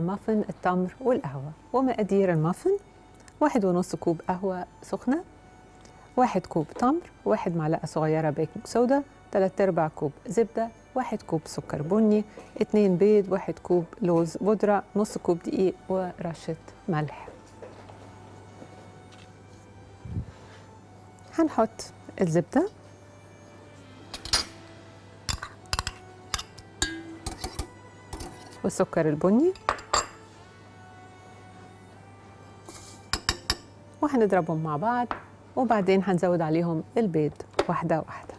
مافن التمر والقهوة ومقادير المافن واحد ونص كوب قهوة سخنة واحد كوب تمر واحد معلقة صغيرة بيكنج صودا تلات أرباع كوب زبدة واحد كوب سكر بني اتنين بيض واحد كوب لوز بودرة نص كوب دقيق ورشة ملح هنحط الزبدة والسكر البني وهنضربهم مع بعض وبعدين هنزود عليهم البيض واحدة واحدة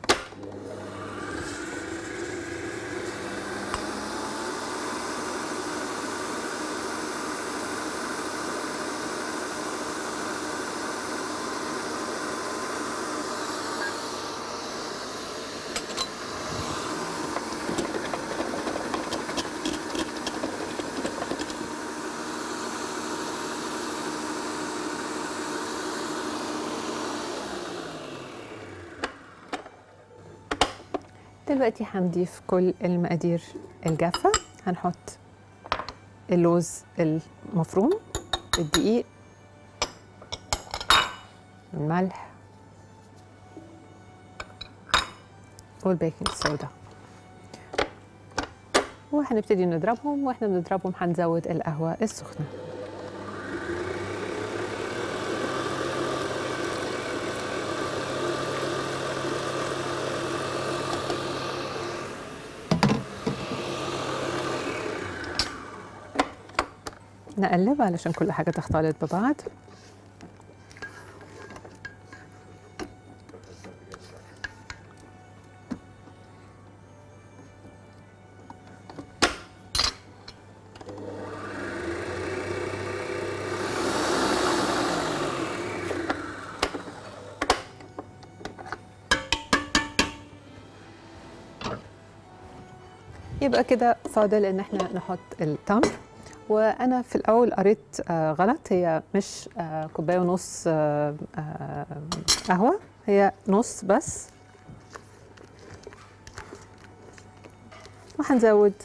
دلوقتي هنضيف كل المقادير الجافة هنحط اللوز المفروم الدقيق الملح والبيكنج صودا وهنبتدي نضربهم واحنا بنضربهم هنزود القهوة السخنة نقلب علشان كل حاجة تختلط ببعض يبقى كده فاضل ان احنا نحط التمر وانا في الاول قريت آه غلط هي مش آه كوبايه ونص آه آه قهوه هي نص بس وهنزود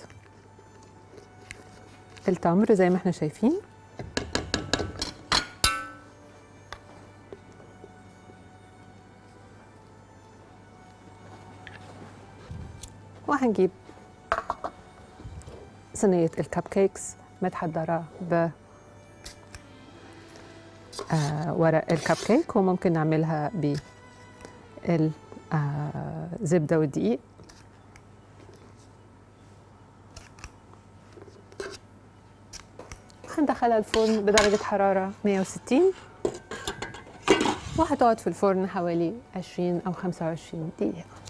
التمر زي ما احنا شايفين وهنجيب صينية الكب كيكس متحضرة ب آه ورق الكب كيك وممكن نعملها بالزبدة والدقيق هندخلها الفرن بدرجة حرارة 160 وهتقعد في الفرن حوالي 20 أو 25 دقيقة